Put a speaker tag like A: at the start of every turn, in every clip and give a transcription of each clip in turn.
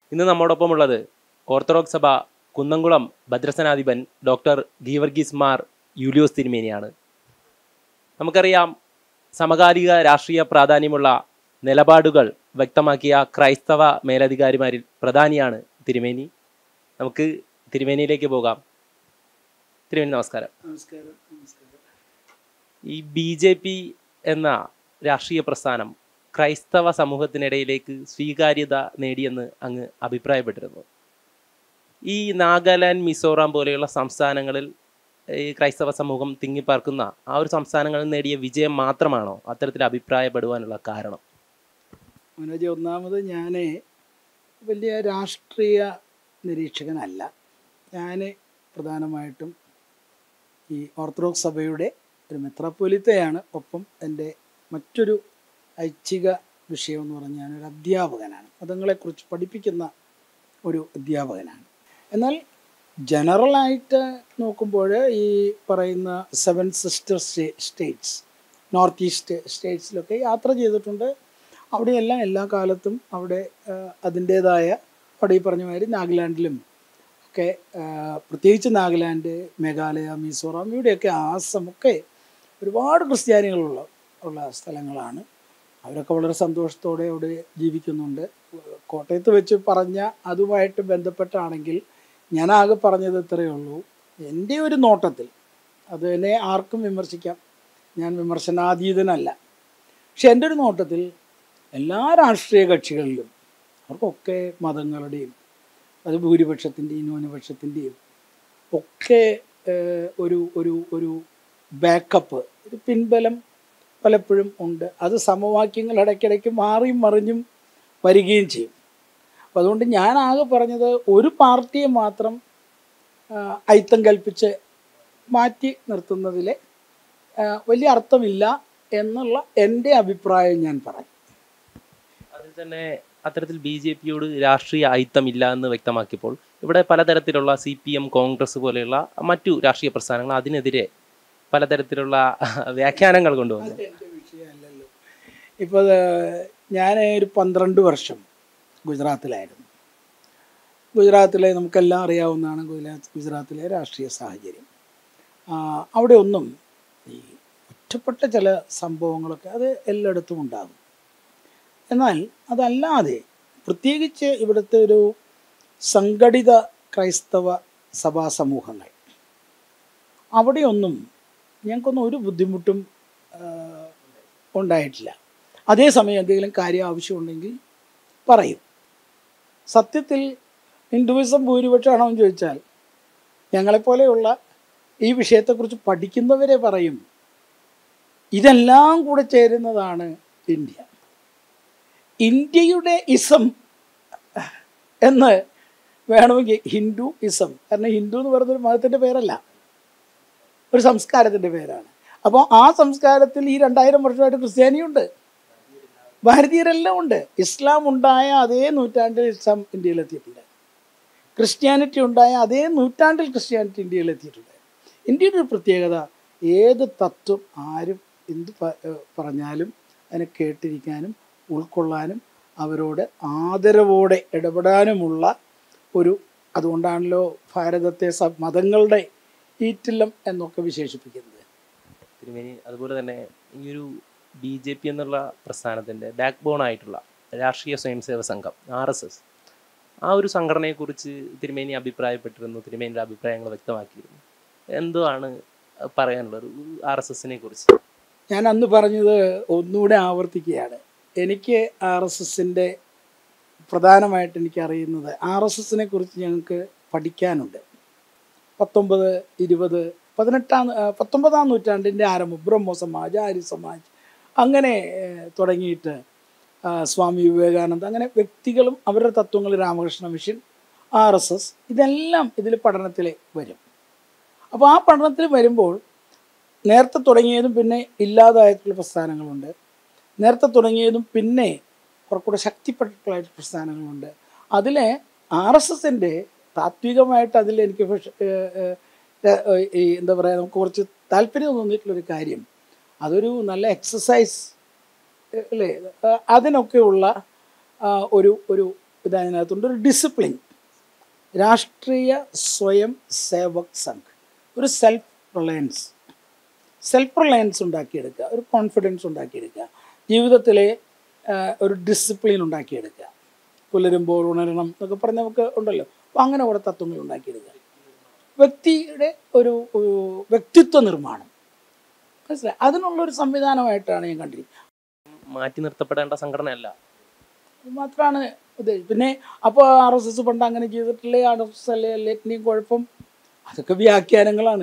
A: ഇന്ന് നമ്മോടൊപ്പം ഉള്ളത് ഓർത്തഡോക്സ് സഭ കുന്നംകുളം ഭദ്രസനാധിപൻ ഡോക്ടർ ഗീവർഗീസ് മാർ യൂലിയോസ് തിരുമേനിയാണ് നമുക്കറിയാം സമകാലിക രാഷ്ട്രീയ പ്രാധാന്യമുള്ള നിലപാടുകൾ വ്യക്തമാക്കിയ ക്രൈസ്തവ മേലധികാരിമാരിൽ പ്രധാനിയാണ് തിരുമേനി നമുക്ക് തിരുമേനിയിലേക്ക് പോകാം തിരുമേനി നമസ്കാരം
B: നമസ്കാരം നമസ്കാരം
A: ഈ ബി ജെ പി എന്ന രാഷ്ട്രീയ പ്രസ്ഥാനം ക്രൈസ്തവ സമൂഹത്തിനിടയിലേക്ക് സ്വീകാര്യത നേടിയെന്ന് അങ്ങ് അഭിപ്രായപ്പെട്ടിരുന്നു ഈ നാഗാലാൻഡ് മിസോറാം പോലെയുള്ള സംസ്ഥാനങ്ങളിൽ ഈ ക്രൈസ്തവ സമൂഹം തിങ്ങിപ്പാർക്കുന്ന ആ ഒരു സംസ്ഥാനങ്ങളിൽ നേടിയ വിജയം മാത്രമാണോ അത്തരത്തിൽ അഭിപ്രായപ്പെടുവാനുള്ള കാരണം
B: മനോജ് ഒന്നാമത് ഞാൻ വലിയ രാഷ്ട്രീയ നിരീക്ഷകനല്ല ഞാൻ പ്രധാനമായിട്ടും ഈ ഓർത്തഡോക്സ് സഭയുടെ ഒരു മെത്രാപ്പൊലിത്തയാണ് ഒപ്പം എൻ്റെ മറ്റൊരു ഐച്ഛിക വിഷയം എന്ന് പറഞ്ഞാൽ ഞാനൊരു അധ്യാപകനാണ് മതങ്ങളെക്കുറിച്ച് പഠിപ്പിക്കുന്ന ഒരു അധ്യാപകനാണ് എന്നാൽ ജനറലായിട്ട് നോക്കുമ്പോൾ ഈ പറയുന്ന seven sister states north east സ്റ്റേറ്റ്സിലൊക്കെ യാത്ര ചെയ്തിട്ടുണ്ട് അവിടെയെല്ലാം എല്ലാ കാലത്തും അവിടെ ആ, അതിൻ്റേതായ അവിടെ ഈ പറഞ്ഞ മാതിരി നാഗാലാൻഡിലും ഒക്കെ ആ, പ്രത്യേകിച്ച് നാഗാലാൻഡ് മേഘാലയ മിസോറാം ഇവിടെയൊക്കെ ആസം ഒക്കെ ഒരുപാട് ക്രിസ്ത്യാനികളുള്ള ഉള്ള സ്ഥലങ്ങളാണ് അവരൊക്കെ വളരെ സന്തോഷത്തോടെ അവിടെ ജീവിക്കുന്നുണ്ട് കോട്ടയത്ത് വെച്ച് പറഞ്ഞ അതുമായിട്ട് ബന്ധപ്പെട്ടാണെങ്കിൽ ഞാൻ ആകെ പറഞ്ഞത് ഇത്രയേ ഉള്ളൂ എൻ്റെ ഒരു നോട്ടത്തിൽ അത് എന്നെ ആർക്കും വിമർശിക്കാം ഞാൻ വിമർശനാതീതനല്ല പക്ഷെ എൻ്റെ ഒരു നോട്ടത്തിൽ എല്ലാ രാഷ്ട്രീയ കക്ഷികളിലും അവർക്കൊക്കെ മതങ്ങളുടെയും അത് ഭൂരിപക്ഷത്തിൻ്റെയും ന്യൂനപക്ഷത്തിൻ്റെയും ഒക്കെ ഏഹ്, ഒരു ഒരു ഒരു ബാക്കപ്പ് ഒരു പിൻബലം പലപ്പോഴും ഉണ്ട് അത് സമവാക്യങ്ങൾ ഇടയ്ക്കിടയ്ക്ക് മാറിയും മറിഞ്ഞും വരികയും ചെയ്യും അപ്പോൾ അതുകൊണ്ട് ഞാൻ ആകെ പറഞ്ഞത് ഒരു പാർട്ടിയെ മാത്രം ആ, അയിത്തം കൽപ്പിച്ച് മാറ്റി നിർത്തുന്നതിൽ വലിയ അർത്ഥമില്ല എന്നുള്ള എൻ്റെ അഭിപ്രായം ഞാൻ പറയും
A: അതിൽ തന്നെ അത്തരത്തിൽ ബി ജെ പിയോട് രാഷ്ട്രീയ ഐത്തമില്ല എന്ന് വ്യക്തമാക്കിയപ്പോൾ ഇവിടെ പലതരത്തിലുള്ള സി പി എം കോൺഗ്രസ് പോലെയുള്ള മറ്റു രാഷ്ട്രീയ പ്രസ്ഥാനങ്ങൾ അതിനെതിരെ പലതരത്തിലുള്ള വ്യാഖ്യാനങ്ങൾ കൊണ്ടുവന്നു
B: അതെൻ്റെ വിഷയമല്ലല്ലോ ഇപ്പോൾ ഞാൻ ഒരു പന്ത്രണ്ട് വർഷം ഗുജറാത്തിലായിരുന്നു ഗുജറാത്തിലെ നമുക്കെല്ലാം അറിയാവുന്നതാണ് ഗുജറാത്ത് ഗുജറാത്തിലെ രാഷ്ട്രീയ സാഹചര്യം ആ, അവിടെ ഒന്നും ഈ ഒറ്റപ്പെട്ട ചില സംഭവങ്ങളൊക്കെ അത് എല്ലായിടത്തും ഉണ്ടാകും എന്നാൽ അതല്ലാതെ പ്രത്യേകിച്ച് ഇവിടുത്തെ ഒരു സംഘടിത ക്രൈസ്തവ സഭാ സമൂഹങ്ങൾ അവിടെയൊന്നും ഞങ്ങൾക്കൊന്നും ഒരു ബുദ്ധിമുട്ടും ആ, ഉണ്ടായിട്ടില്ല അതേസമയം എന്തെങ്കിലും കാര്യം ആവശ്യമുണ്ടെങ്കിൽ പറയും സത്യത്തിൽ ഹിന്ദുവിസം ഭൂരിപക്ഷമാണോ എന്ന് ചോദിച്ചാൽ ഞങ്ങളെപ്പോലെയുള്ള ഈ വിഷയത്തെക്കുറിച്ച് പഠിക്കുന്നവരെ പറയും ഇതെല്ലാം കൂടെ ചേരുന്നതാണ് ഇന്ത്യ ഇന്ത്യയുടെ ഇസം എന്ന് വേണമെങ്കിൽ ഹിന്ദു ഇസം കാരണം ഹിന്ദു എന്ന് പറയുന്നൊരു മതത്തിൻ്റെ പേരല്ല ഒരു സംസ്കാരത്തിൻ്റെ പേരാണ് അപ്പോൾ ആ സംസ്കാരത്തിൽ ഈ രണ്ടായിരം വർഷമായിട്ട് ക്രിസ്ത്യാനിയുണ്ട് ഭാരതീയരെല്ലാം ഉണ്ട് ഇസ്ലാം ഉണ്ടായ അതേ നൂറ്റാണ്ടിൽ ഇസ്ലാം ഇന്ത്യയിലെത്തിയിട്ടുണ്ട് ക്രിസ്ത്യാനിറ്റി ഉണ്ടായ അതേ നൂറ്റാണ്ടിൽ ക്രിസ്ത്യാനിറ്റി ഇന്ത്യയിലെത്തിയിട്ടുണ്ട് ഇന്ത്യയുടെ ഒരു പ്രത്യേകത ഏത് തത്വം ആരും എന്ത് പ- ഏഹ് പറഞ്ഞാലും അതിനെ കേട്ടിരിക്കാനും ഉൾക്കൊള്ളാനും അവരോട് ആദരവോടെ ഇടപെടാനുമുള്ള ഒരു അതുകൊണ്ടാണല്ലോ ഭാരതത്തെ സ മതങ്ങളുടെ ഈറ്റില്ലം എന്നൊക്കെ വിശേഷിപ്പിക്കുന്നത്
A: തിരുമേനി അതുപോലെ തന്നെ ഈ ഒരു ബി ജെ പി എന്നുള്ള പ്രസ്ഥാനത്തിൻ്റെ ബാക്ക് ബോൺ ആയിട്ടുള്ള രാഷ്ട്രീയ സ്വയംസേവ സംഘം ആർ എസ് എസ് ആ ഒരു സംഘടനയെക്കുറിച്ച് തിരുമേനി അഭിപ്രായപ്പെട്ടിരുന്നു തിരുമേനിയുടെ അഭിപ്രായങ്ങൾ വ്യക്തമാക്കിയിരുന്നു എന്തുവാണ് പറയാനുള്ളത് ആർ എസ് എസിനെ കുറിച്ച്
B: ഞാൻ അന്ന് പറഞ്ഞത് ഒന്നുകൂടെ ആവർത്തിക്കുകയാണ് എനിക്ക് ആർ എസ് എസിൻ്റെ പ്രധാനമായിട്ട് എനിക്ക് അറിയുന്നത് ആർ എസ് എസിനെ കുറിച്ച് ഞങ്ങൾക്ക് പഠിക്കാനുണ്ട് പത്തൊമ്പത് ഇരുപത് പതിനെട്ടാം ആ, പത്തൊമ്പതാം നൂറ്റാണ്ടിൻ്റെ ആരംഭം ബ്രഹ്മ സമാജ് ആര്യ സമാജ് അങ്ങനെ ഏഹ്, തുടങ്ങിയിട്ട് ആ, സ്വാമി വിവേകാനന്ദ അങ്ങനെ വ്യക്തികളും അവരുടെ തത്വങ്ങൾ Ramakrishna mission R S S ഇതെല്ലാം ഇതിൽ പഠനത്തിൽ വരും അപ്പോൾ ആ പഠനത്തിൽ വരുമ്പോൾ നേരത്തെ തുടങ്ങിയതും പിന്നെ ഇല്ലാതായിട്ടുള്ള പ്രസ്ഥാനങ്ങളുണ്ട് നേരത്തെ തുടങ്ങിയതും പിന്നെ കുറച്ചുകൂടെ ശക്തിപ്പെട്ടിട്ടുള്ള പ്രസ്ഥാനങ്ങളുണ്ട് അതിൽ ആർ എസ് എസിൻ്റെ താത്വികമായിട്ട് അതിൽ എനിക്ക് പക്ഷെ- ഏഹ് ഏഹ് ഏഹ് ഈ എന്താ പറയുക നമുക്ക് കുറച്ച് താല്പര്യം തോന്നിയിട്ടുള്ളൊരു കാര്യം അതൊരു നല്ല എക്സസൈസ് അല്ലേ ആ, അതിനൊക്കെയുള്ള ആ, ഒരു ഒരു ഇത് അതിനകത്തുണ്ട് ഒരു ഡിസിപ്ലിൻ രാഷ്ട്രീയ സ്വയം സേവക് സംഘ് ഒരു സെൽഫ് റിലയൻസ് സെൽഫ് റിലയൻസ് ഉണ്ടാക്കിയെടുക്കുക ഒരു കോൺഫിഡൻസ് ഉണ്ടാക്കിയെടുക്കുക ജീവിതത്തിലെ ആ, ഒരു ഡിസിപ്ലിൻ ഉണ്ടാക്കിയെടുക്കുക പുലരുമ്പോൾ ഉണരണം എന്നൊക്കെ പറഞ്ഞ് നമുക്ക് ഉണ്ടല്ലോ അപ്പോൾ അങ്ങനെ കുറേ തത്വങ്ങൾ ഉണ്ടാക്കിയെടുക്കുക വ്യക്തിയുടെ ഒരു ഒരു വ്യക്തിത്വ നിർമ്മാണം മനസ്സിലായി അതിനുള്ളൊരു സംവിധാനമായിട്ടാണ് ഞാൻ കണ്ടിരിക്കുന്നത്
A: മാറ്റി നിർത്തപ്പെടേണ്ട സംഘടനയല്ല
B: അത് മാത്രമാണ് ഉദ്ദേശിച്ചത് പിന്നെ അപ്പോൾ ആർ എസ് എസ് പണ്ട് അങ്ങനെ ചെയ്തിട്ടില്ലേ ആർ എസ് എസ് അല്ലേ എല്ലാറ്റിനെയും കുഴപ്പം അതൊക്കെ വ്യാഖ്യാനങ്ങളാണ്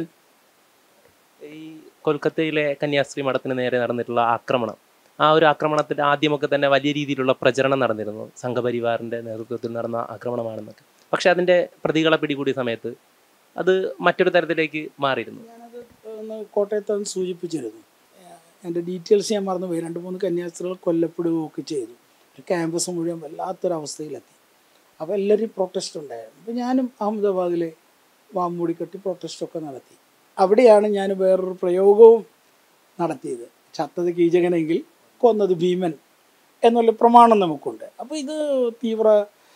A: ഈ കൊൽക്കത്തയിലെ കന്യാസ്ത്രീ മഠത്തിന് നേരെ നടന്നിട്ടുള്ള ആക്രമണം ആ ഒരു ആക്രമണത്തിൽ ആദ്യമൊക്കെ തന്നെ വലിയ രീതിയിലുള്ള പ്രചരണം നടന്നിരുന്നു സംഘപരിവാറിന്റെ നേതൃത്വത്തിൽ നടന്ന ആക്രമണമാണെന്നൊക്കെ പക്ഷെ അതിന്റെ പ്രതികളെ പിടികൂടിയ സമയത്ത് അത് മറ്റൊരു തരത്തിലേക്ക് മാറിയിരുന്നു
B: ഞാനത് ഒന്ന് കോട്ടയത്ത് ഒന്ന് സൂചിപ്പിച്ചിരുന്നു ഏഹ് എൻ്റെ ഡീറ്റെയിൽസ് ഞാൻ മറന്നുപോയി രണ്ട് മൂന്ന് കന്യാസ്ത്രീകൾ കൊല്ലപ്പെടുകയൊക്കെ ചെയ്തു ഒരു ക്യാമ്പസ് മുഴുവൻ വല്ലാത്തൊരവസ്ഥയിലെത്തി അപ്പോൾ എല്ലാവരും പ്രൊട്ടസ്റ്റ് ഉണ്ടായിരുന്നു അപ്പോൾ ഞാനും അഹമ്മദാബാദിൽ വാമൂടി കെട്ടി പ്രൊട്ടസ്റ്റൊക്കെ നടത്തി അവിടെയാണ് ഞാൻ വേറൊരു പ്രയോഗവും നടത്തിയത് ചത്തത് കീചകനെങ്കിൽ കൊന്നത് ഭീമൻ എന്നുള്ള പ്രമാണം നമുക്കുണ്ട് അപ്പോൾ ഇത് തീവ്ര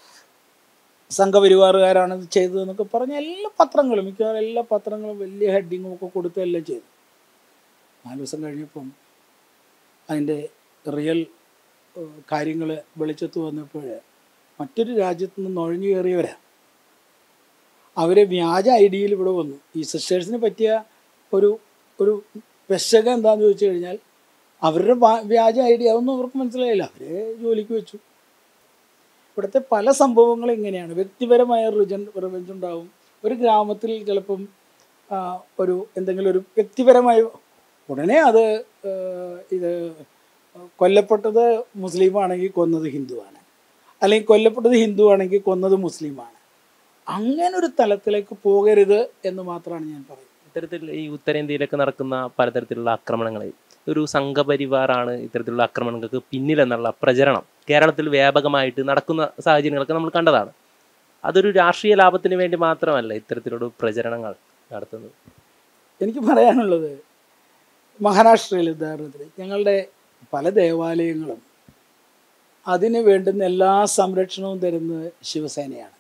B: സംഘപരിവാറുകാരാണ് ഇത് ചെയ്തതെന്നൊക്കെ പറഞ്ഞ് എല്ലാ പത്രങ്ങളും മിക്കവാറും എല്ലാ പത്രങ്ങളും വലിയ ഹെഡിങ്ങും ഒക്കെ കൊടുത്ത് എല്ലാം ചെയ്തു നാല് ദിവസം കഴിഞ്ഞപ്പം അതിൻ്റെ റിയൽ കാര്യങ്ങൾ വെളിച്ചത്ത് വന്നപ്പോൾ മറ്റൊരു രാജ്യത്ത് നിന്ന് നുഴഞ്ഞു കയറിയവരാണ് അവരെ വ്യാജ ഐ ഡിയിൽ ഇവിടെ വന്നു ഈ സിസ്റ്റേഴ്സിന് പറ്റിയ ഒരു ഒരു പെശക എന്താണെന്ന് ചോദിച്ചു കഴിഞ്ഞാൽ അവരുടെ വാ- വ്യാജ ഐ ഡി അതൊന്നും അവർക്ക് മനസ്സിലായില്ല അവരെ ജോലിക്ക് വെച്ചു ഇവിടുത്തെ പല സംഭവങ്ങളും ഇങ്ങനെയാണ് വ്യക്തിപരമായ റിജൻ റിവെഞ്ച് ഉണ്ടാവും ഒരു ഗ്രാമത്തിൽ ചിലപ്പം ആ, ഒരു എന്തെങ്കിലും ഒരു വ്യക്തിപരമായ ഉടനെ അത് ആ, ഇത് കൊല്ലപ്പെട്ടത് മുസ്ലിമാണെങ്കിൽ കൊന്നത് ഹിന്ദുവാണ് അല്ലെങ്കിൽ കൊല്ലപ്പെട്ടത് ഹിന്ദു ആണെങ്കിൽ കൊന്നത് മുസ്ലിമാണ് അങ്ങനെ ഒരു തലത്തിലേക്ക് പോകരുത് എന്ന് മാത്രമാണ് ഞാൻ പറയുന്നത്
A: ഇത്തരത്തിൽ ഈ ഉത്തരേന്ത്യയിലൊക്കെ നടക്കുന്ന പലതരത്തിലുള്ള ആക്രമണങ്ങളെ ഒരു സംഘപരിവാറാണ് ഇത്തരത്തിലുള്ള ആക്രമണങ്ങൾക്ക് പിന്നിലെന്നുള്ള പ്രചരണം കേരളത്തിൽ വ്യാപകമായിട്ട് നടക്കുന്ന സാഹചര്യങ്ങളൊക്കെ നമ്മൾ കണ്ടതാണ് അതൊരു രാഷ്ട്രീയ ലാഭത്തിന് വേണ്ടി മാത്രമല്ല ഇത്തരത്തിലുള്ള പ്രചരണങ്ങൾ നടത്തുന്നത്
B: എനിക്ക് പറയാനുള്ളത് മഹാരാഷ്ട്രയിൽ ഉദാഹരണത്തിന് ഞങ്ങളുടെ പല ദേവാലയങ്ങളും അതിന് വേണ്ടുന്ന എല്ലാ സംരക്ഷണവും തരുന്നത് ശിവസേനയാണ്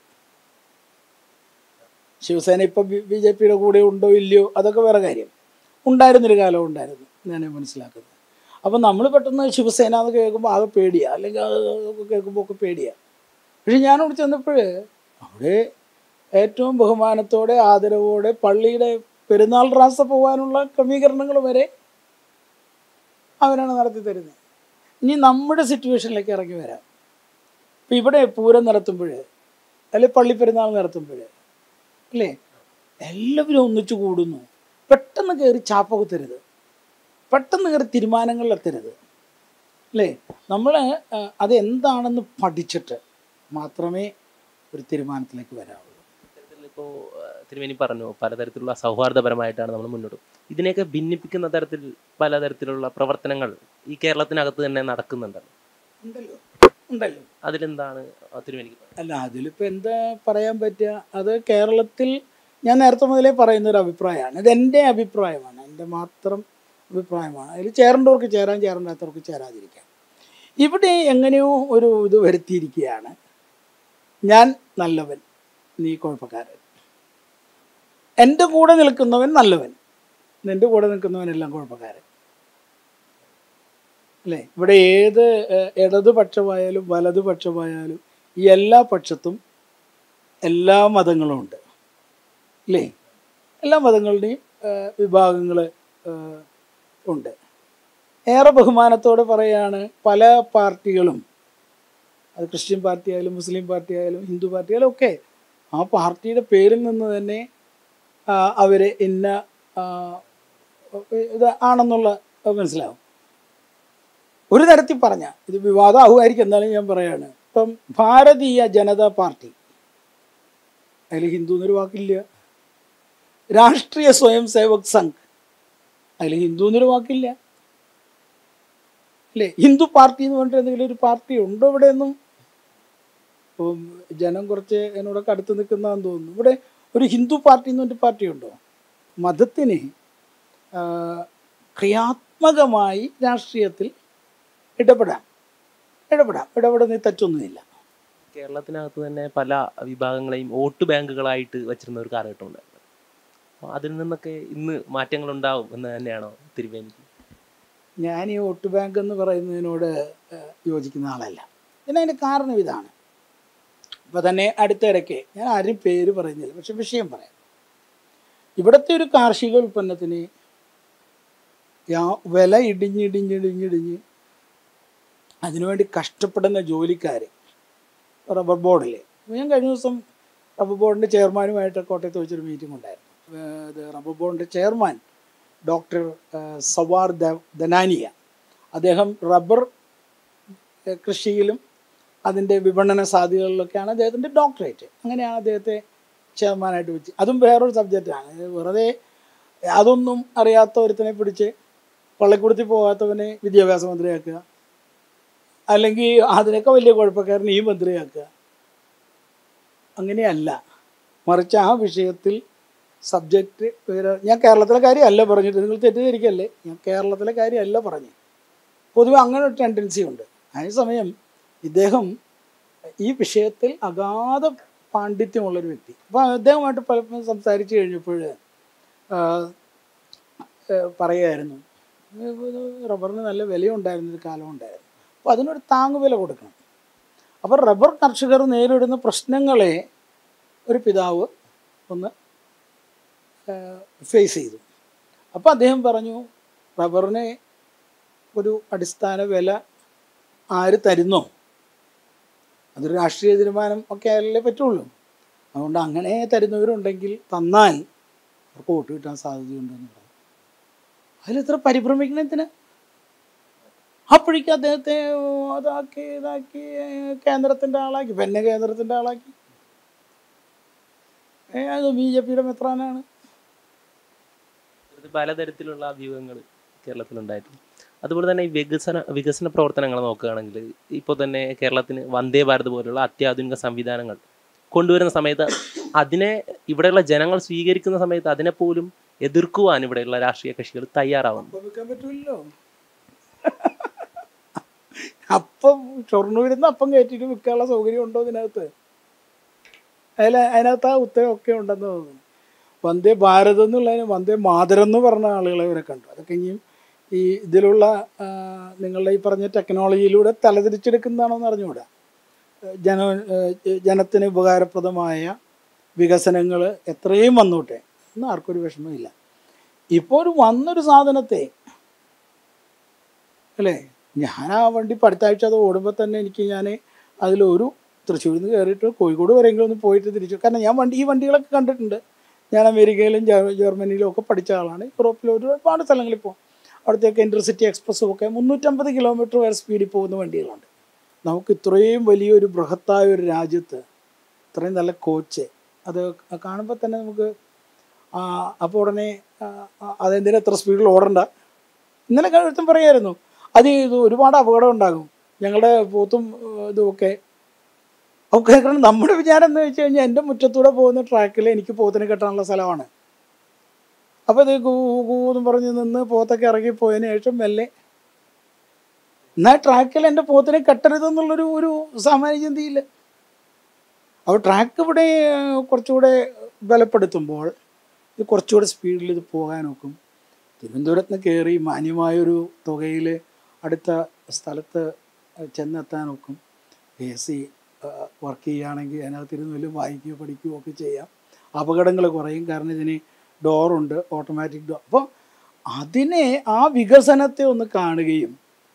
B: ശിവസേന ഇപ്പോൾ ബി ജെ പിയുടെ കൂടെ ഉണ്ടോ ഇല്ലയോ അതൊക്കെ വേറെ കാര്യം ഉണ്ടായിരുന്നൊരു കാലം ഉണ്ടായിരുന്നു ഞാൻ മനസ്സിലാക്കുന്നത് അപ്പം നമ്മൾ പെട്ടെന്ന് ശിവസേന എന്ന് കേൾക്കുമ്പോൾ ആകെ പേടിയാണ് അല്ലെങ്കിൽ അത് കേൾക്കുമ്പോൾ ഒക്കെ പേടിയാണ് പക്ഷെ ഞാനവിടെ ചെന്നപ്പോൾ അവിടെ ഏറ്റവും ബഹുമാനത്തോടെ ആദരവോടെ പള്ളിയുടെ പെരുന്നാൾ റാസ പോകാനുള്ള ക്രമീകരണങ്ങൾ വരെ അവരാണ് നടത്തി തരുന്നത് ഇനി നമ്മുടെ സിറ്റുവേഷനിലേക്ക് ഇറങ്ങി വരാം ഇപ്പം ഇവിടെ പൂരം നടത്തുമ്പോൾ അല്ലെ പള്ളി പെരുന്നാൾ നടത്തുമ്പോൾ അല്ലേ എല്ലാവരും ഒന്നിച്ചു കൂടുന്നു പെട്ടെന്ന് കയറി ചാപ്പ കുത്തരുത് പെട്ടെന്ന് കയറി തീരുമാനങ്ങളിൽ എത്തരുത് അല്ലേ നമ്മൾ അത് എന്താണെന്ന് പഠിച്ചിട്ട് മാത്രമേ ഒരു തീരുമാനത്തിലേക്ക് വരാവുള്ളൂ
A: ഇത്തരത്തിൽ ഇപ്പോൾ തിരുമേനി പറഞ്ഞു പലതരത്തിലുള്ള സൗഹാർദ്ദപരമായിട്ടാണ് നമ്മൾ മുന്നോട്ട് പോകുന്നത്. ഇതിനെയൊക്കെ ഭിന്നിപ്പിക്കുന്ന തരത്തിൽ പലതരത്തിലുള്ള പ്രവർത്തനങ്ങൾ ഈ കേരളത്തിനകത്ത് തന്നെ നടക്കുന്നുണ്ടല്ലോ
B: ഉണ്ടല്ലോ ഉണ്ടല്ലോ
A: അതിലെന്താണ് തിരുമേനിക്ക് പറയാനുള്ളത്?
B: അല്ല അതിലിപ്പോൾ എന്താ പറയാൻ പറ്റുക അത് കേരളത്തിൽ ഞാൻ നേരത്തെ മുതലേ പറയുന്ന ഒരു അഭിപ്രായമാണ് ഇത് എൻ്റെ അഭിപ്രായമാണ് എൻ്റെ മാത്രം അഭിപ്രായമാണ് അതിൽ ചേരേണ്ടവർക്ക് ചേരാൻ ചേരേണ്ടാത്തവർക്ക് ചേരാതിരിക്കാം ഇവിടെ എങ്ങനെയോ ഒരു ഇത് വരുത്തിയിരിക്കുകയാണ് ഞാൻ നല്ലവൻ നീ കുഴപ്പക്കാരൻ എൻ്റെ കൂടെ നിൽക്കുന്നവൻ നല്ലവൻ നിൻ്റെ കൂടെ നിൽക്കുന്നവനെല്ലാം കുഴപ്പക്കാരൻ അല്ലേ ഇവിടെ ഏത് ഏഹ്, ഇടതുപക്ഷമായാലും വലതുപക്ഷമായാലും ഈ എല്ലാ പക്ഷത്തും എല്ലാ മതങ്ങളും ഉണ്ട് അല്ലേ എല്ലാ മതങ്ങളുടെയും വിഭാഗങ്ങൾ ഉണ്ട് ഏറെ ബഹുമാനത്തോടെ പറയാണ് പല പാർട്ടികളും അത് ക്രിസ്ത്യൻ പാർട്ടി ആയാലും മുസ്ലിം പാർട്ടി ആയാലും ഹിന്ദു പാർട്ടി ആയാലും ഒക്കെ ആ പാർട്ടിയുടെ പേരിൽ നിന്ന് തന്നെ ആ, അവരെ ഇന്ന ആ, ഇത് ആണെന്നുള്ള മനസ്സിലാവും ഒരു തരത്തിൽ പറഞ്ഞ ഇത് വിവാദമാകുമായിരിക്കും എന്നാലും ഞാൻ പറയാണ് ഇപ്പം ഭാരതീയ ജനതാ പാർട്ടി അതിൽ ഹിന്ദു എന്നൊരു വാക്കില്ല രാഷ്ട്രീയ സ്വയം സേവക് സംഘ് അതിൽ ഹിന്ദു എന്നൊരു വാക്കില്ല അല്ലേ ഹിന്ദു പാർട്ടി എന്ന് പറഞ്ഞിട്ട് എന്തെങ്കിലും ഒരു പാർട്ടി ഉണ്ടോ ഇവിടെ ഒന്നും ഇപ്പം ജനം കുറച്ച് എന്നോടൊക്കെ അടുത്ത് നിൽക്കുന്നതാന്ന് തോന്നുന്നു ഇവിടെ ഒരു ഹിന്ദു പാർട്ടി എന്ന് പറഞ്ഞിട്ട് പാർട്ടി ഉണ്ടോ മതത്തിന് ആ, ക്രിയാത്മകമായി രാഷ്ട്രീയത്തിൽ ഇടപെടാം ഇടപെടാം ഇടപെടുന്നതിൽ തെറ്റൊന്നുമില്ല
A: കേരളത്തിനകത്ത് തന്നെ പല വിഭാഗങ്ങളെയും വോട്ട് ബാങ്കുകളായിട്ട് വച്ചിരുന്ന ഒരു കാലഘട്ടം ഉണ്ടായിരുന്നു അപ്പോൾ അതിൽ നിന്നൊക്കെ ഇന്ന് മാറ്റങ്ങൾ ഉണ്ടാവും എന്ന് തന്നെയാണോ തിരുവേനിക്ക്
B: ഞാൻ ഈ വോട്ട് ബാങ്ക് എന്ന് പറയുന്നതിനോട് ഏഹ്, യോജിക്കുന്ന ആളല്ല പിന്നെ അതിൻ്റെ കാരണം ഇതാണ് ഇപ്പം തന്നെ അടുത്തിടയ്ക്ക് ഞാൻ ആരും പേര് പറയുന്നില്ല പക്ഷെ വിഷയം പറയാം ഇവിടുത്തെ ഒരു കാർഷിക ഉൽപ്പന്നത്തിന് യാ- വില ഇടിഞ്ഞിടിഞ്ഞിടിഞ്ഞിടിഞ്ഞ് അതിനുവേണ്ടി കഷ്ടപ്പെടുന്ന ജോലിക്കാർ റബ്ബർ ബോർഡിൽ ഞാൻ കഴിഞ്ഞ ദിവസം റബ്ബർ ബോർഡിൻ്റെ ചെയർമാനുമായിട്ട് കോട്ടയത്ത് വെച്ചൊരു മീറ്റിംഗ് ഉണ്ടായിരുന്നു ഏഹ് ഇത് റബ്ബർ ബോർഡിൻ്റെ ചെയർമാൻ ഡോക്ടർ ഏഹ് സവാർ ദ- ദനാനിയ അദ്ദേഹം റബ്ബർ ഏഹ് കൃഷിയിലും അതിൻ്റെ വിപണന സാധ്യതകളിലൊക്കെയാണ് അദ്ദേഹത്തിൻ്റെ ഡോക്ടറേറ്റ് അങ്ങനെയാണ് അദ്ദേഹത്തെ ചെയർമാനായിട്ട് വെച്ച് അതും വേറൊരു സബ്ജക്റ്റാണ് ഇത് വെറുതെ അതൊന്നും അറിയാത്ത ഒരുത്തനെ പിടിച്ച് പള്ളിക്കൂടത്തിൽ പോകാത്തവനെ വിദ്യാഭ്യാസ മന്ത്രിയാക്കുക അല്ലെങ്കിൽ അതിനൊക്കെ വലിയ കുഴപ്പക്കാരനെ ഈ മന്ത്രിയാക്കുക അങ്ങനെയല്ല മറിച്ച് ആ വിഷയത്തിൽ സബ്ജക്റ്റ് വേറെ ഞാൻ കേരളത്തിലെ കാര്യമല്ല പറഞ്ഞിട്ട് നിങ്ങൾ തെറ്റിദ്ധരിക്കല്ലേ ഞാൻ കേരളത്തിലെ കാര്യമല്ല പറഞ്ഞു പൊതുവെ അങ്ങനെ ഒരു ടെൻഡൻസി ഉണ്ട് അതേസമയം ഇദ്ദേഹം ഈ വിഷയത്തിൽ അഗാധ പാണ്ഡിത്യമുള്ളൊരു വ്യക്തി അപ്പോൾ അദ്ദേഹമായിട്ട് പലപ്പോഴും സംസാരിച്ച് കഴിഞ്ഞപ്പോൾ പറയുമായിരുന്നു റബ്ബറിന് നല്ല വിലയുണ്ടായിരുന്ന ഒരു കാലം ഉണ്ടായിരുന്നു അപ്പോൾ അതിനൊരു താങ്ങുവില കൊടുക്കണം അപ്പോൾ റബ്ബർ കർഷകർ നേരിടുന്ന പ്രശ്നങ്ങളെ ഒരു പിതാവ് ഒന്ന് ഫേസ് ചെയ്തു അപ്പോൾ അദ്ദേഹം പറഞ്ഞു റബ്ബറിന് ഒരു അടിസ്ഥാന വില ആര് തരുന്നോ അതൊരു രാഷ്ട്രീയ തീരുമാനം ഒക്കെ അല്ലേ പറ്റുള്ളൂ അതുകൊണ്ട് അങ്ങനെ തരുന്നവരുണ്ടെങ്കിൽ തന്നാൽ അവർക്ക് വോട്ട് കിട്ടാൻ സാധ്യതയുണ്ടെന്ന് പറഞ്ഞു അതിലിത്ര പരിഭ്രമിക്കണത്തിന് അപ്പോഴേക്കും അദ്ദേഹത്തെ അതാക്കി ഇതാക്കി കേന്ദ്രത്തിൻ്റെ ആളാക്കി പിന്നെ കേന്ദ്രത്തിൻ്റെ ആളാക്കി ഏ, അത് ബി ജെ പിയുടെ മെത്രാനാണ്
A: ഇത് പലതരത്തിലുള്ള വ്യൂഹങ്ങൾ കേരളത്തിലുണ്ടായിട്ടുണ്ട് അതുപോലെ തന്നെ ഈ വികസന വികസന പ്രവർത്തനങ്ങൾ നോക്കുകയാണെങ്കിൽ ഇപ്പോൾ തന്നെ കേരളത്തിന് വന്ദേ ഭാരത് പോലുള്ള അത്യാധുനിക സംവിധാനങ്ങൾ കൊണ്ടുവരുന്ന സമയത്ത് അതിനെ ഇവിടെയുള്ള ജനങ്ങൾ സ്വീകരിക്കുന്ന സമയത്ത് അതിനെ പോലും എതിർക്കുവാൻ ഇവിടെയുള്ള രാഷ്ട്രീയ കക്ഷികൾ തയ്യാറാവുന്നു
B: അപ്പം വെക്കാൻ പറ്റുമല്ലോ അപ്പം ഷൊർണൂരിൽ നിന്ന് അപ്പം കയറ്റിയിട്ട് വിൽക്കാനുള്ള സൗകര്യം ഉണ്ടോ ഇതിനകത്ത് അതിൽ അതിനകത്ത് ആ ഉത്തരവൊക്കെ ഉണ്ടെന്ന് തോന്നുന്നു വന്ദേ ഭാരത് എന്നുള്ളതിന് വന്ദേ മാതരം എന്ന് പറഞ്ഞ ആളുകളെ ഇവരെ കണ്ടു അതൊക്കെ ഇനിയും ഈ ഇതിലുള്ള ആ, നിങ്ങളുടെ ഈ പറഞ്ഞ ടെക്നോളജിയിലൂടെ തലതിരിച്ചെടുക്കുന്നതാണോ എന്ന് അറിഞ്ഞുകൂടാ ജന ഏഹ് ജനത്തിന് ഉപകാരപ്രദമായ വികസനങ്ങൾ എത്രയും വന്നോട്ടെ ഒന്നും ആർക്കൊരു വിഷമമില്ല ഇപ്പോൾ ഒരു വന്നൊരു സാധനത്തെ അല്ലേ ഞാൻ ആ വണ്ടി ഇപ്പം അടുത്ത ആഴ്ച അത് ഓടുമ്പോൾ തന്നെ എനിക്ക് ഞാൻ അതിലൊരു തൃശ്ശൂരിൽ നിന്ന് കയറിയിട്ട് കോഴിക്കോട് വരെയെങ്കിലും ഒന്ന് പോയിട്ട് തിരിച്ചു കാരണം ഞാൻ വണ്ടി ഈ വണ്ടികളൊക്കെ കണ്ടിട്ടുണ്ട് ഞാൻ അമേരിക്കയിലും ജർ- ജർമ്മനിയിലും ഒക്കെ പഠിച്ച ആളാണ് യൂറോപ്പിലെ ഒരുപാട് സ്ഥലങ്ങളിൽ പോകും അവിടത്തേക്ക് ഇൻ്റർസിറ്റി എക്സ്പ്രസ്സും ഒക്കെ മുന്നൂറ്റമ്പത് കിലോമീറ്റർ വരെ സ്പീഡിൽ പോകുന്ന വണ്ടികളുണ്ട് നമുക്ക് ഇത്രയും വലിയൊരു ബൃഹത്തായ ഒരു രാജ്യത്ത് ഇത്രയും നല്ല കോച്ച് അത് കാണുമ്പോൾ തന്നെ നമുക്ക് ആ, അപ്പോൾ ഉടനെ ആ, ആ, അതെന്തിനാ എത്ര സ്പീഡിൽ ഓടണ്ട ഇന്നലെ കഴുത്തും പറയായിരുന്നു അത് ഇത് ഒരുപാട് അപകടം ഉണ്ടാകും ഞങ്ങളുടെ പോത്തും ഏഹ്, ഇതുമൊക്കെ അപ്പോൾ കേൾക്കണം നമ്മുടെ വിചാരം എന്ന് വെച്ച് കഴിഞ്ഞാൽ എൻ്റെ മുറ്റത്തൂടെ പോകുന്ന ട്രാക്കിൽ എനിക്ക് പോത്തിനെ കെട്ടാനുള്ള സ്ഥലമാണ് അപ്പോൾ ഇത് കൂ കൂന്നും പറഞ്ഞ് നിന്ന് പോത്തൊക്കെ ഇറങ്ങി പോയതിന് ശേഷം മെല്ലെ എന്നാൽ ട്രാക്കിൽ എൻ്റെ പോത്തിനെ കെട്ടരുതെന്നുള്ളൊരു ഒരു സാമാന്യ ചിന്തയില്ല അപ്പോൾ ട്രാക്ക് ഇവിടെ ഏഹ്, കുറച്ചുകൂടെ ബലപ്പെടുത്തുമ്പോൾ ഇത് കുറച്ചുകൂടെ സ്പീഡിൽ ഇത് പോകാൻ നോക്കും തിരുവനന്തപുരത്ത് നിന്ന് കയറി മാന്യമായൊരു തുകയിൽ അടുത്ത സ്ഥലത്ത് ചെന്നെത്താൻ നോക്കും എ സി വർക്ക് ചെയ്യുകയാണെങ്കിൽ അതിനകത്ത് ഇരുന്ന് വല്ലതും വായിക്കുകയോ പഠിക്കുകയോ ഒക്കെ ചെയ്യാം അപകടങ്ങൾ കുറയും കാരണം ഇതിന് ഡോറുണ്ട് ഓട്ടോമാറ്റിക് ഡോർ അപ്പോൾ അതിനെ ആ വികസനത്തെ ഒന്ന് കാണുകയും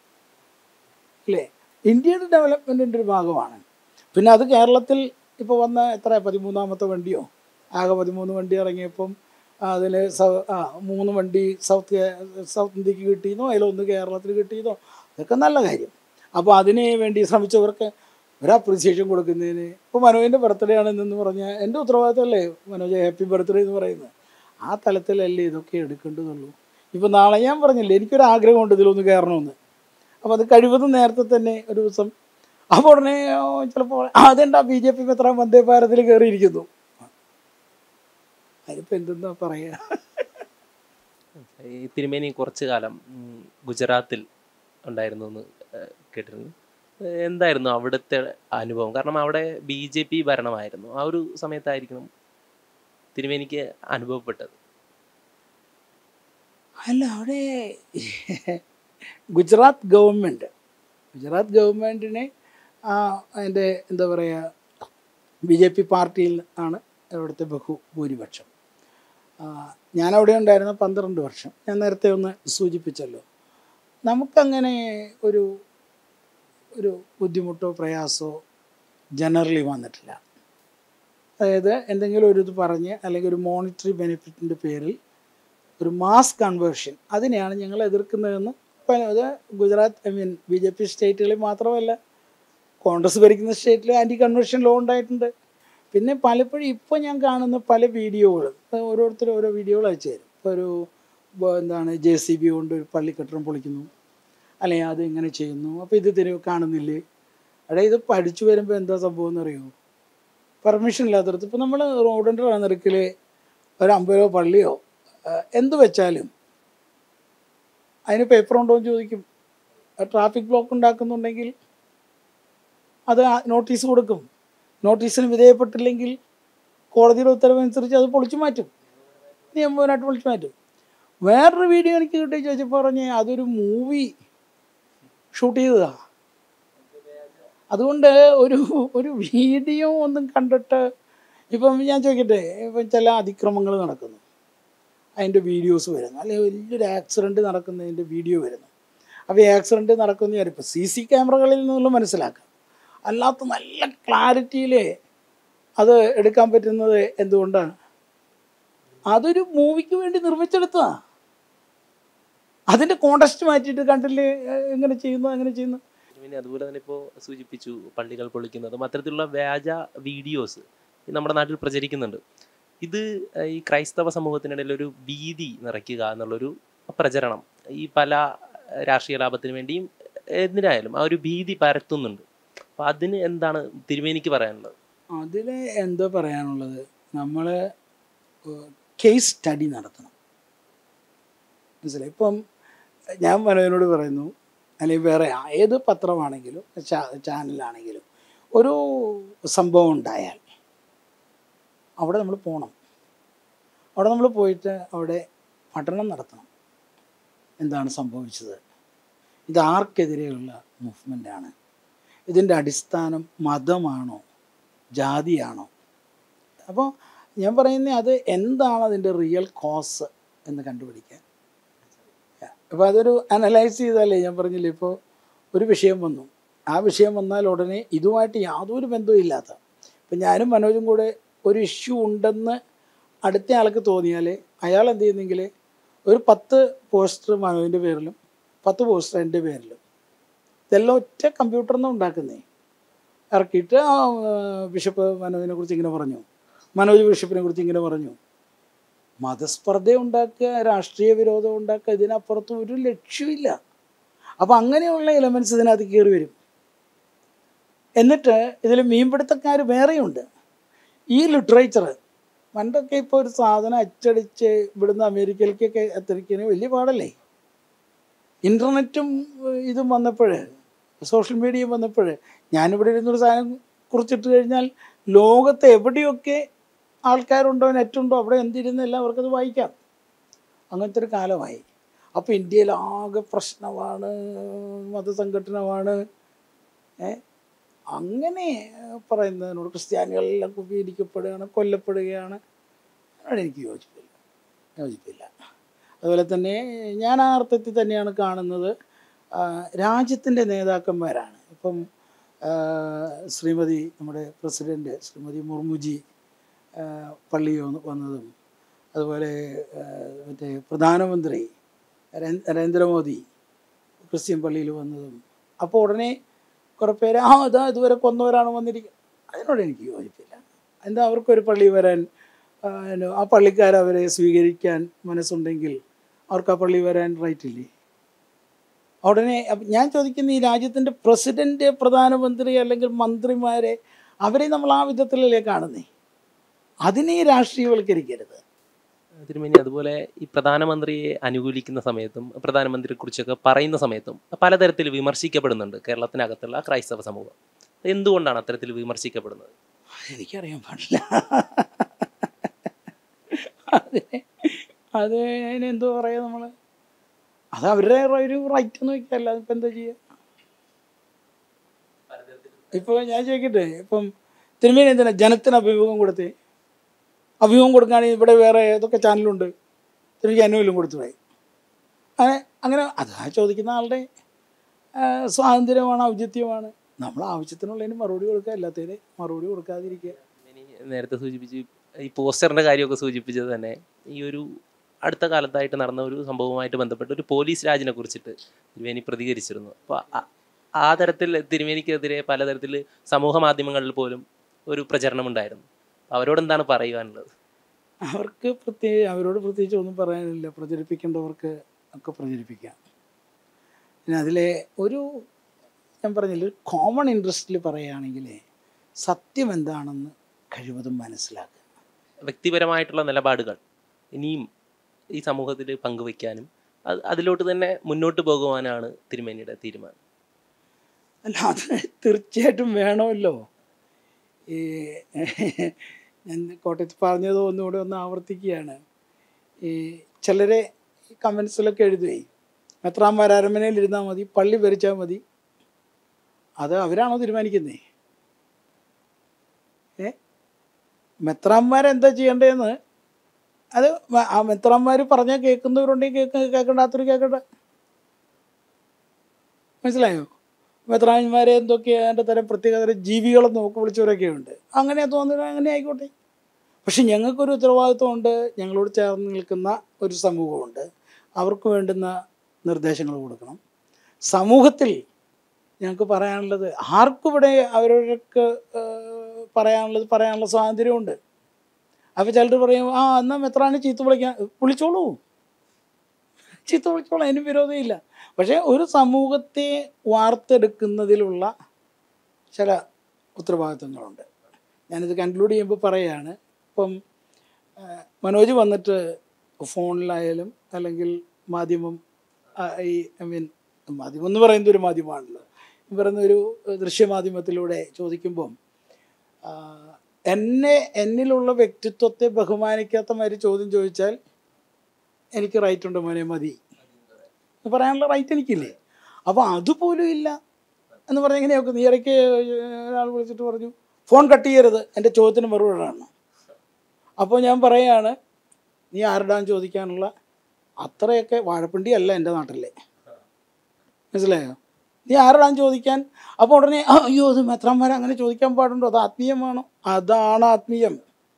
B: അല്ലേ ഇന്ത്യയുടെ ഡെവലപ്മെൻറ്റിൻ്റെ ഒരു ഭാഗമാണ് പിന്നെ അത് കേരളത്തിൽ ഇപ്പോൾ വന്ന എത്ര പതിമൂന്നാമത്തെ വണ്ടിയോ ആകെ പതിമൂന്ന് വണ്ടി ഇറങ്ങിയപ്പം അതിൽ സൗ ആ മൂന്ന് വണ്ടി സൗത്ത് കേ- സൗത്ത് ഇന്ത്യക്ക് കിട്ടിയെന്നോ അതിലൊന്ന് കേരളത്തിൽ കിട്ടിയെന്നോ അതൊക്കെ നല്ല കാര്യം അപ്പോൾ അതിന് വേണ്ടി ശ്രമിച്ചവർക്ക് ഒരു അപ്രിസിയേഷൻ കൊടുക്കുന്നതിന് ഇപ്പോൾ മനോജിൻ്റെ ബർത്ത്ഡേ ആണെന്ന് പറഞ്ഞാൽ എൻ്റെ ഉത്തരവാദിത്തമല്ലേ മനോജ് ഹാപ്പി ബർത്ത്ഡേ എന്ന് പറയുന്നത് ആ തലത്തിലല്ലേ ഇതൊക്കെ എടുക്കേണ്ടതുള്ളൂ ഇപ്പോൾ നാളെ ഞാൻ പറഞ്ഞില്ലേ എനിക്കൊരു ആഗ്രഹമുണ്ട് ഇതിലൊന്ന് കയറണമെന്ന് അപ്പോൾ അത് കഴിവതും നേരത്തെ തന്നെ ഒരു ദിവസം അപ്പോൾ ഉടനെ ചിലപ്പോൾ അതെന്താ ബി ജെ പി എത്ര വന്ദേ ഭാരതിൽ കയറിയിരിക്കുന്നു അതിനിപ്പോൾ എന്തെന്നാ പറയുക
A: ഈ തിരുമേനി കുറച്ചു കാലം ഉം, ഗുജറാത്തിൽ ഉണ്ടായിരുന്നു എന്ന് ഏഹ്, കേട്ടിരുന്നു എന്തായിരുന്നു അവിടുത്തെ അനുഭവം കാരണം അവിടെ ബി ജെ പി ഭരണമായിരുന്നു ആ ഒരു സമയത്തായിരിക്കണം തിരുമേനിക്ക് അനുഭവപ്പെട്ടത്
B: അല്ല അവിടെ ഗുജറാത്ത് ഗവൺമെൻറ് ഗുജറാത്ത് ഗവൺമെൻറ്റിനെ അതിൻ്റെ എന്താ പറയുക ബി ജെ പി പാർട്ടിയിൽ ആണ് അവിടുത്തെ ബഹുഭൂരിപക്ഷം ആ, ഞാനവിടെ ഉണ്ടായിരുന്ന പന്ത്രണ്ട് വർഷം ഞാൻ നേരത്തെ ഒന്ന് സൂചിപ്പിച്ചല്ലോ നമുക്കങ്ങനെ ഒരു ഒരു ബുദ്ധിമുട്ടോ പ്രയാസമോ ജനറലി വന്നിട്ടില്ല അതായത് എന്തെങ്കിലും ഒരു ഇത് പറഞ്ഞ് അല്ലെങ്കിൽ ഒരു മോണിറ്ററി ബെനിഫിറ്റിൻ്റെ പേരിൽ ഒരു മാസ് കൺവേർഷൻ അതിനെയാണ് ഞങ്ങൾ എതിർക്കുന്നതെന്ന് ഇപ്പം അത് Gujarat I mean B J P സ്റ്റേറ്റുകളിൽ മാത്രമല്ല കോൺഗ്രസ് ഭരിക്കുന്ന സ്റ്റേറ്റിൽ ആൻറ്റി കൺവേർഷൻ ലോ ഉണ്ടായിട്ടുണ്ട് പിന്നെ പലപ്പോഴും ഇപ്പോൾ ഞാൻ കാണുന്ന പല വീഡിയോകളും ഓരോരുത്തർ ഓരോ വീഡിയോകൾ അയച്ചു തരും ഇപ്പോൾ ഒരു ബ- എന്താണ് ജെ സി ബി കൊണ്ട് ഒരു പള്ളിക്കെട്ടിടം പൊളിക്കുന്നു അല്ലെങ്കിൽ അത് ഇങ്ങനെ ചെയ്യുന്നു അപ്പോൾ ഇത് തിരി കാണുന്നില്ലേ അവിടെ ഇത് പഠിച്ചു വരുമ്പോൾ എന്താ സംഭവം എന്നറിയോ പെർമിഷൻ ഇല്ലാത്തടത്ത് ഇപ്പോൾ നമ്മൾ റോഡിൻ്റെ നിരക്കിൽ ഒരു അമ്പലോ പള്ളിയോ ആ, എന്ത് വെച്ചാലും അതിന് പേപ്പർ ഉണ്ടോ എന്ന് ചോദിക്കും ട്രാഫിക് ബ്ലോക്ക് ഉണ്ടാക്കുന്നുണ്ടെങ്കിൽ അത് നോട്ടീസ് കൊടുക്കും നോട്ടീസിന് വിധേയപ്പെട്ടില്ലെങ്കിൽ കോടതിയുടെ ഉത്തരവനുസരിച്ച് അത് പൊളിച്ചു മാറ്റും നിയമപരമായിട്ട് പൊളിച്ചു മാറ്റും വേറൊരു വീഡിയോ എനിക്ക് കിട്ടി ചോദിച്ചപ്പോൾ പറഞ്ഞ് അതൊരു മൂവി ഷൂട്ട് ചെയ്തതാണ് അതുകൊണ്ട് ഒരു ഒരു വീഡിയോ ഒന്നും കണ്ടിട്ട് ഇപ്പം ഞാൻ ചോദിക്കട്ടെ ഇപ്പം ചില അതിക്രമങ്ങൾ നടക്കുന്നു അതിൻ്റെ വീഡിയോസ് വരുന്നു അല്ലെങ്കിൽ വലിയൊരു ആക്സിഡൻറ്റ് നടക്കുന്നതിൻ്റെ വീഡിയോ വരുന്നു അപ്പോൾ ഈ ആക്സിഡൻറ്റ് നടക്കുന്ന ഇപ്പോൾ സി സി ക്യാമറകളിൽ നിന്നുള്ള മനസ്സിലാക്കാം അല്ലാത്ത നല്ല ക്ലാരിറ്റിയിൽ അത് എടുക്കാൻ പറ്റുന്നത് എന്തുകൊണ്ടാണ് അതൊരു മൂവിക്ക് വേണ്ടി നിർമ്മിച്ചെടുത്തതാണ് അതിൻ്റെ കോണ്ടസ്റ്റ് മാറ്റിയിട്ട് കണ്ടില്ലേ ഏഹ്, എങ്ങനെ ചെയ്യുന്നു അങ്ങനെ ചെയ്യുന്നു
A: തിരുമേനി അതുപോലെ തന്നെ ഇപ്പോൾ സൂചിപ്പിച്ചു പള്ളികൾ പൊളിക്കുന്നതും അത്തരത്തിലുള്ള വ്യാജ വീഡിയോസ് നമ്മുടെ നാട്ടിൽ പ്രചരിക്കുന്നുണ്ട് ഇത് ഏഹ്, ഈ ക്രൈസ്തവ സമൂഹത്തിനിടയിൽ ഒരു ഭീതി നിറയ്ക്കുക എന്നുള്ളൊരു പ്രചരണം ഈ പല ഏഹ്, രാഷ്ട്രീയ ലാഭത്തിന് വേണ്ടിയും എന്തിനായാലും ആ ഒരു ഭീതി പരത്തുന്നുണ്ട് അപ്പം അതിന് എന്താണ് തിരുമേനിക്ക് പറയാനുള്ളത്
B: അതിൽ എന്താ പറയാനുള്ളത് നമ്മൾ കേസ് സ്റ്റഡി നടത്തണം മനസ്സിലായി ഇപ്പം ഞാൻ മനോജനോട് പറയുന്നു അല്ലെങ്കിൽ വേറെ ഏത് പത്രമാണെങ്കിലും ചാ- ചാനലാണെങ്കിലും ഒരു സംഭവം ഉണ്ടായാൽ അവിടെ നമ്മൾ പോകണം അവിടെ നമ്മൾ പോയിട്ട് അവിടെ പഠനം നടത്തണം എന്താണ് സംഭവിച്ചത് ഇത് ആർക്കെതിരെയുള്ള മൂവ്മെൻ്റാണ് ഇതിൻ്റെ അടിസ്ഥാനം മതമാണോ ജാതിയാണോ അപ്പോൾ ഞാൻ പറയുന്നത് അത് എന്താണ് അതിൻ്റെ റിയൽ കോസ് എന്ന് കണ്ടുപിടിക്കാൻ അപ്പോൾ അതൊരു അനലൈസ് ചെയ്താലേ ഞാൻ പറഞ്ഞില്ലേ ഇപ്പോൾ ഒരു വിഷയം വന്നു ആ വിഷയം വന്നാൽ ഉടനെ ഇതുമായിട്ട് യാതൊരു ബന്ധവും ഇല്ലാത്ത ഇപ്പം ഞാനും മനോജും കൂടെ ഒരു ഇഷ്യൂ ഉണ്ടെന്ന് അടുത്ത ആൾക്ക് തോന്നിയാൽ അയാൾ എന്ത് ചെയ്യുന്നെങ്കിൽ ഒരു പത്ത് പോസ്റ്റർ മനോജിൻ്റെ പേരിലും പത്ത് പോസ്റ്റർ എൻ്റെ പേരിലും ഇതെല്ലാം ഒറ്റ കമ്പ്യൂട്ടറിൽ നിന്ന് ഉണ്ടാക്കുന്നേ ഇറക്കിയിട്ട് ആ ആ, ബിഷപ്പ് മനോജിനെ കുറിച്ച് ഇങ്ങനെ പറഞ്ഞു മനോജ് ബിഷപ്പിനെ കുറിച്ച് ഇങ്ങനെ പറഞ്ഞു മതസ്പർദ്ധ ഉണ്ടാക്കുക രാഷ്ട്രീയ വിരോധം ഉണ്ടാക്കുക ഇതിനപ്പുറത്ത് ഒരു ലക്ഷ്യമില്ല അപ്പം അങ്ങനെയുള്ള എലമെൻറ്റ്സ് ഇതിനകത്ത് കയറി വരും എന്നിട്ട് ഇതിൽ മീൻപിടുത്തക്കാർ വേറെയുണ്ട് ഈ ലിറ്ററേച്ചർ പണ്ടൊക്കെ ഇപ്പോൾ ഒരു സാധനം അച്ചടിച്ച് ഇവിടുന്ന് അമേരിക്കയിലേക്കൊക്കെ എത്തിരിക്കുന്നത് വലിയ പാടല്ലേ ഇൻ്റർനെറ്റും ഇതും വന്നപ്പോൾ സോഷ്യൽ മീഡിയയും വന്നപ്പോൾ ഞാനിവിടെ ഇരുന്നൊരു സാധനം കുറിച്ചിട്ട് കഴിഞ്ഞാൽ ലോകത്ത് എവിടെയൊക്കെ ആൾക്കാരുണ്ടോ നെറ്റുണ്ടോ അവിടെ എന്തിരുന്നില്ല അവർക്കത് വായിക്കാം അങ്ങനത്തെ ഒരു കാലമായി അപ്പോൾ ഇന്ത്യയിൽ ആകെ പ്രശ്നമാണ് മതസംഘടനമാണ് ഏ അങ്ങനെ പറയുന്നതിനോട് ക്രിസ്ത്യാനികളെല്ലാം കുപീകരിക്കപ്പെടുകയാണ് കൊല്ലപ്പെടുകയാണ് അതിനോട് എനിക്ക് യോജിപ്പില്ല യോജിപ്പില്ല അതുപോലെ തന്നെ ഞാൻ ആ അർത്ഥത്തിൽ തന്നെയാണ് കാണുന്നത് രാജ്യത്തിൻ്റെ നേതാക്കന്മാരാണ് ഇപ്പം ആ, ശ്രീമതി നമ്മുടെ പ്രസിഡൻറ്റ് ശ്രീമതി മുർമുജി ആ, പള്ളി വന്ന് വന്നതും അതുപോലെ ആ, മറ്റേ പ്രധാനമന്ത്രി നരേ- നരേന്ദ്രമോദി ക്രിസ്ത്യൻ പള്ളിയിൽ വന്നതും അപ്പോൾ ഉടനെ കുറേ പേര് ആ ഇതാ ഇതുവരെ കൊന്നവരാണ് വന്നിരിക്കുന്നത് അതിനോട് എനിക്ക് യോജിപ്പില്ല എന്താ അവർക്കൊരു പള്ളി വരാൻ ആ, പിന്നെ ആ പള്ളിക്കാർ അവരെ സ്വീകരിക്കാൻ മനസ്സുണ്ടെങ്കിൽ അവർക്ക് ആ പള്ളി വരാൻ റൈറ്റ് ഇല്ലേ ഉടനെ അപ്പ- ഞാൻ ചോദിക്കുന്ന ഈ രാജ്യത്തിൻ്റെ പ്രസിഡന്റ് പ്രധാനമന്ത്രി അല്ലെങ്കിൽ മന്ത്രിമാരെ അവരെ നമ്മൾ ആ വിധത്തിലല്ലേ കാണുന്നേ അതിനെ രാഷ്ട്രീയവൽക്കരിക്കരുത്
A: തിരുമേനി അതുപോലെ ഈ പ്രധാനമന്ത്രിയെ അനുകൂലിക്കുന്ന സമയത്തും പ്രധാനമന്ത്രിയെ കുറിച്ചൊക്കെ പറയുന്ന സമയത്തും പലതരത്തിൽ വിമർശിക്കപ്പെടുന്നുണ്ട് കേരളത്തിനകത്തുള്ള ക്രൈസ്തവ സമൂഹം എന്തുകൊണ്ടാണ് അത്തരത്തിൽ വിമർശിക്കപ്പെടുന്നത്
B: എനിക്കറിയാൻ പാടില്ല അതിനെ അത് അതിനെന്തോ പറയാ നമ്മൾ അത് അവരുടെ ഒരു റൈറ്റ് എന്ന് വയ്ക്കല്ല അതിപ്പോൾ എന്താ ചെയ്യുക ഇപ്പോൾ ഞാൻ ചോദിക്കട്ടെ ഇപ്പം തിരുമേനി എന്തിനാ ജനത്തിന് അഭിമുഖം കൊടുത്തേ അഭിമുഖം കൊടുക്കുകയാണെങ്കിൽ ഇവിടെ വേറെ ഏതൊക്കെ ചാനലുണ്ട് തിരുമേനിക്ക് അനുവലും കൊടുത്തുകൂടെ അങ്ങനെ അങ്ങനെ അത് ആ ചോദിക്കുന്ന ആളുടെ ആ, സ്വാതന്ത്ര്യമാണ് ഔചിത്യമാണ് നമ്മൾ ആവശ്യത്തിനുള്ളതിന് മറുപടി കൊടുക്കുക അല്ലാത്തതിന് മറുപടി കൊടുക്കാതിരിക്കുക
A: തിരുമേനി നേരത്തെ സൂചിപ്പിച്ച് ഈ പോസ്റ്ററിന്റെ കാര്യമൊക്കെ സൂചിപ്പിച്ചത് തന്നെ ഈ ഒരു അടുത്ത കാലത്തായിട്ട് നടന്ന ഒരു സംഭവവുമായിട്ട് ബന്ധപ്പെട്ട് ഒരു പോലീസ് രാജിനെ കുറിച്ചിട്ട് തിരുമേനി പ്രതികരിച്ചിരുന്നു അപ്പോൾ ആ തരത്തിൽ തിരുമേനിക്കെതിരെ പലതരത്തിൽ സമൂഹ മാധ്യമങ്ങളിൽ പോലും ഒരു പ്രചരണം ഉണ്ടായിരുന്നു അവരോട് എന്താണ് പറയുവാനുള്ളത്
B: അവർക്ക് പ്രത്യേക അവരോട് പ്രത്യേകിച്ച് ഒന്നും പറയാനില്ല പ്രചരിപ്പിക്കേണ്ടവർക്ക് ഒക്കെ പ്രചരിപ്പിക്കാം പിന്നെ അതിലെ ഒരു ഞാൻ പറഞ്ഞില്ല ഒരു കോമൺ ഇൻട്രസ്റ്റിൽ പറയുകയാണെങ്കിൽ സത്യം എന്താണെന്ന് കഴിവതും മനസ്സിലാക്കുക
A: വ്യക്തിപരമായിട്ടുള്ള നിലപാടുകൾ ഇനിയും ഈ സമൂഹത്തിൽ പങ്കുവയ്ക്കാനും അത് അതിലോട്ട് തന്നെ മുന്നോട്ട് പോകുവാനാണ് തിരുമേനിയുടെ തീരുമാനം
B: അല്ല അത് തീർച്ചയായിട്ടും വേണമല്ലോ ഈ ഞാൻ കോട്ടയത്ത് പറഞ്ഞത് ഒന്നുകൂടെ ഒന്ന് ആവർത്തിക്കുകയാണ് ഈ ചിലരെ കമൻസിലൊക്കെ എഴുതുവേ മെത്രാന്മാർ അരമനയിൽ ഇരുന്നാൽ മതി പള്ളി ഭരിച്ചാൽ മതി അത് അവരാണോ തീരുമാനിക്കുന്നേ ഏ മെത്രാന്മാരെന്താ ചെയ്യേണ്ടതെന്ന് അത് മ- ആ മെത്രാന്മാർ പറഞ്ഞാൽ കേൾക്കുന്നവരുണ്ടെങ്കിൽ കേൾക്ക കേൾക്കണ്ടാത്തൊരു കേൾക്കട്ടെ മനസ്സിലായോ മെത്രാന്മാരെ എന്തൊക്കെയാണ് അതിൻ്റെ തരം പ്രത്യേക തരം ജീവികളെന്ന് നോക്കി വിളിച്ചവരൊക്കെ ഉണ്ട് അങ്ങനെ തോന്നുന്നത് അങ്ങനെ ആയിക്കോട്ടെ പക്ഷെ ഞങ്ങൾക്കൊരു ഉത്തരവാദിത്വമുണ്ട് ഞങ്ങളോട് ചേർന്ന് നിൽക്കുന്ന ഒരു സമൂഹമുണ്ട് അവർക്ക് വേണ്ടുന്ന നിർദ്ദേശങ്ങൾ കൊടുക്കണം സമൂഹത്തിൽ ഞങ്ങൾക്ക് പറയാനുള്ളത് ആർക്കും ഇവിടെ അവരവർക്ക് ഏഹ്, പറയാനുള്ളത് പറയാനുള്ള സ്വാതന്ത്ര്യമുണ്ട് അപ്പോൾ ചിലർ പറയും ആ എന്നാൽ മെത്രാനെ ചീത്ത വിളിക്കാൻ വിളിച്ചോളൂ ചീത്ത വിളിച്ചോളൂ അതിന് വിരോധമില്ല പക്ഷേ ഒരു സമൂഹത്തെ വാർത്തെടുക്കുന്നതിലുള്ള ചില ഉത്തരവാദിത്വങ്ങളുണ്ട് ഞാനിത് കൺക്ലൂഡ് ചെയ്യുമ്പോൾ പറയുകയാണ് ഇപ്പം ആ, മനോജ് വന്നിട്ട് ഫോണിലായാലും അല്ലെങ്കിൽ മാധ്യമം ആ, ഈ ഐ മീൻ മാധ്യമം എന്ന് പറയുന്നത് ഒരു മാധ്യമമാണല്ലോ ഈ പറയുന്ന ഒരു ദൃശ്യമാധ്യമത്തിലൂടെ ചോദിക്കുമ്പം ആ, എന്നെ എന്നിലുള്ള വ്യക്തിത്വത്തെ ബഹുമാനിക്കാത്ത മാതിരി ചോദ്യം ചോദിച്ചാൽ എനിക്ക് റൈറ്റ് ഉണ്ട് മോനെ മതി എന്ന് പറയാനുള്ള റൈറ്റ് എനിക്കില്ലേ അപ്പോൾ അതുപോലും ഇല്ല എന്ന് പറഞ്ഞാൽ എങ്ങനെയൊക്കെ നീ ഇടയ്ക്ക് ഒരാൾ വിളിച്ചിട്ട് പറഞ്ഞു ഫോൺ കട്ട് ചെയ്യരുത് എൻ്റെ ചോദ്യത്തിന് മറുപടി ആണ് അപ്പോൾ ഞാൻ പറയുകയാണ് നീ ആരുടാന്ന് ചോദിക്കാനുള്ള അത്രയൊക്കെ വാഴപ്പിണ്ടി അല്ല എൻ്റെ നാട്ടിലെ മനസ്സിലായോ നീ ആരുടാന്ന് ചോദിക്കാൻ അപ്പോൾ ഉടനെ "ആ, അയ്യോ അത് മെത്രാന്മാരെ അങ്ങനെ ചോദിക്കാൻ പാടുണ്ടോ അത് ആത്മീയമാണോ അതാണ് ആത്മീയം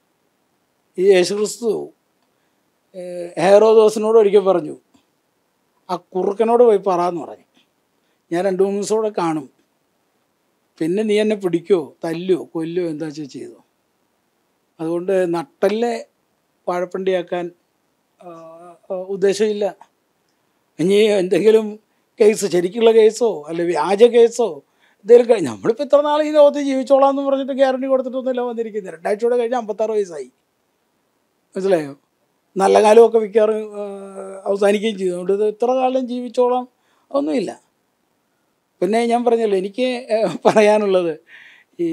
B: ഈ യേശുക്രിസ്തു ഏഹ്, ഹെറോദോസിനോട് ഒരിക്കൽ പറഞ്ഞു ആ കുറുക്കനോട് പോയി പറയാന്ന് പറഞ്ഞു ഞാൻ രണ്ട് മൂന്ന് ദിവസം കൂടെ കാണും പിന്നെ നീ എന്നെ പിടിക്കോ തല്ലോ കൊല്ലോ എന്താ വെച്ചാൽ ചെയ്തു അതുകൊണ്ട് നട്ടലിനെ വാഴപ്പണ്ടിയാക്കാൻ ആ, ആ, ഉദ്ദേശമില്ല ഇനി എന്തെങ്കിലും കേസ് ശരിക്കുള്ള കേസോ അല്ലെ വ്യാജ കേസോ എന്തെങ്കിലും കഴിഞ്ഞ് നമ്മളിപ്പോൾ ഇത്ര നാൾ ഈ ലോകത്ത് ജീവിച്ചോളാം എന്ന് പറഞ്ഞിട്ട് ഗ്യാരണ്ടി കൊടുത്തിട്ടൊന്നുമില്ല വന്നിരിക്കുന്നത് രണ്ടാഴ്ചയോടെ കഴിഞ്ഞ് അമ്പത്താറ് വയസ്സായി മനസ്സിലായോ നല്ല കാലമൊക്കെ മിക്കവാറും ആ, അവസാനിക്കുകയും ചെയ്തു അതുകൊണ്ട് ഇത് ഇത്ര കാലം ജീവിച്ചോളാം ഒന്നുമില്ല പിന്നെ ഞാൻ പറഞ്ഞല്ലോ എനിക്ക് ഏ, പറയാനുള്ളത് ഈ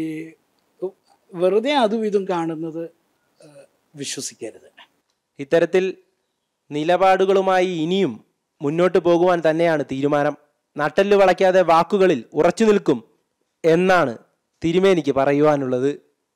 B: വെറുതെ അതും ഇതും കാണുന്നത് ഏ, വിശ്വസിക്കരുത്
A: ഇത്തരത്തിൽ നിലപാടുകളുമായി ഇനിയും മുന്നോട്ട് പോകുവാൻ തന്നെയാണ് തീരുമാനം നട്ടല് വളയ്ക്കാതെ വാക്കുകളിൽ ഉറച്ചു നിൽക്കും എന്നാണ് തിരുമേനിക്ക് പറയുവാനുള്ളത്